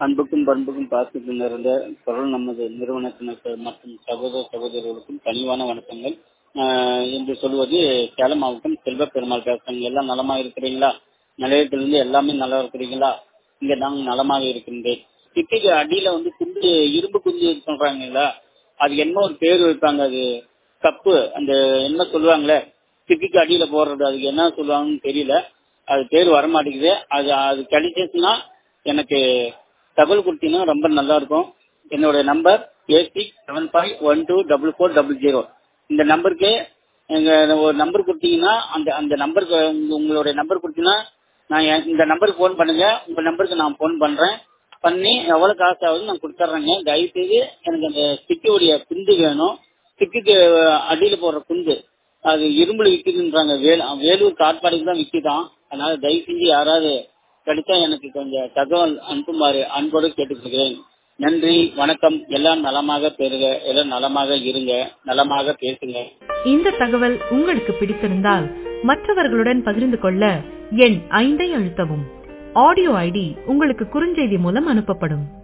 அன்புக்கும் பண்புக்கும் பாசத்துக்கும் நிறைந்த குரல் நமது நிறுவனத்தினருக்கு மற்றும் சகோதர சகோதரர்களுக்கும் பணிவான வணக்கங்கள் ஆஹ் என்று சொல்வது சேலம் மாவட்டம் செல்வ பெருமாள் பேசுறேங்க எல்லாம் நலமா இருக்கிறீங்களா நிலையத்திலிருந்து எல்லாமே நல்லா இருக்கிறீங்களா இங்க நாங்க நலமாக இருக்கின்றேன் சிட்டிக்கு அடியில வந்து குண்டு இரும்பு குண்டு சொல்றாங்கல்ல அது என்ன ஒரு பேர் வைப்பாங்க அது கப்பு அந்த என்ன சொல்லுவாங்களே சிட்டிக்கு அடியில போடுறது அதுக்கு என்ன சொல்லுவாங்கன்னு தெரியல அது பேர் வரமாட்டேங்குது அது அது கிடைச்சிச்சுன்னா எனக்கு தகவல் கொடுத்தீங்கன்னா ரொம்ப நல்லா இருக்கும் என்னோட number eight six seven five one two double four double zero இந்த நம்பருக்கு எங்க ஒரு நம்பர் கொடுத்தீங்கன்னா அந்த அந்த நம்பருக்கு உங்களுடைய நம்பர் கொடுத்தீங்கன்னா நான் என் இந்த நம்பருக்கு ஃபோன் பண்ணுங்க உங்க நம்பருக்கு நான் ஃபோன் பண்றேன் பண்ணி எவ்வளவு காசு ஆகுது நான் கொடுத்துட்றேங்க தயவுசெய்து எனக்கு அந்த ஸ்டிக்குடைய குண்டு வேணும் ஸ்டிக்குக்கு அடியில போடுற குண்டு அது இரும்புல விற்குதுன்றாங்க வேல் வேலூர் காட்பாடிக்கு தான் விற்குதான் அதனால தயவு செஞ்சு யாராவது கிடைச்சா எனக்கு கொஞ்சம் தகவல் அனுப்புமாறு அன்போடு கேட்டுக்கொள்கிறேன் நன்றி வணக்கம் எல்லாம் நலமாக பெறுக எல்லாம் நலமாக இருங்க நலமாக பேசுங்க இந்த தகவல் உங்களுக்கு பிடித்திருந்தால் மற்றவர்களுடன் பகிர்ந்து கொள்ள எண் ஐந்தை அழுத்தவும் ஆடியோ ஐடி உங்களுக்கு குறுஞ்செய்தி மூலம் அனுப்பப்படும்